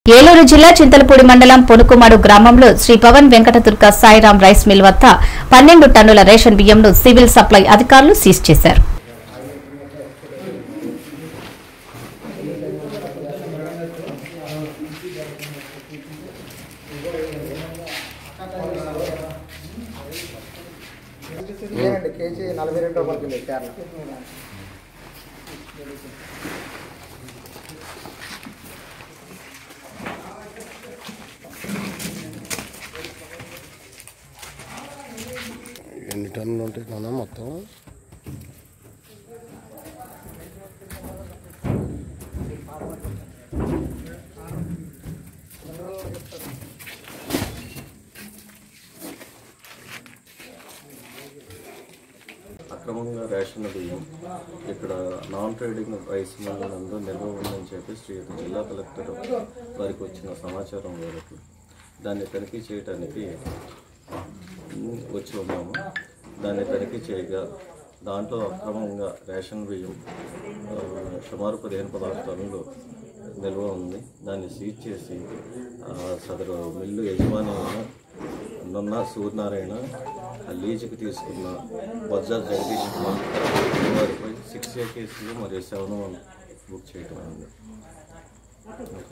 ఏలూరు జిల్లా చింతలపూడి మండలం పొనుకుమాడు గ్రామంలో శ్రీ పవన్ వెంకటదుర్గ సాయిరాం రైస్ మిల్ వద్ద పన్నెండు టన్నుల రేషన్ బియ్యంను సివిల్ సప్లై అధికారులు సీజ్ చేశారు ఇదేనండి కేజీ నలభై రెండు రూపాయలకి ఉంది కేరళ ఎన్ని టన్నులు ఉంటాయి నాన్న మొత్తం అక్రమంగా రేషన్ బియ్యం ఇక్కడ నాన్ ట్రేడింగ్ రైస్ మిల్ నందు నిల్వ ఉందని చెప్పి శ్రీ జిల్లా కలెక్టర్ వారికి వచ్చిన సమాచారం మేరకు దాన్ని తనిఖీ చేయడానికి ఉమ్, వచ్చి ఉన్నాము దాన్ని తనిఖీ చేయగా దాంట్లో అక్రమంగా రేషన్ బియ్యం ఆ, సుమారు పదిహేను పదహారు టన్నులు నిల్వ ఉంది దాన్ని సీజ్ చేసి ఆ, సదరు మిల్లు యజమాని అయిన నున్న సూర్యనారాయణ ఆ లీజుకి తీసుకున్న బజాజ్ జగదీష్ కుమార్ వారిపై సిక్స్ ఏ కేసులు మరియు సెవెన్ వన్ బుక్ చేయడం అయింది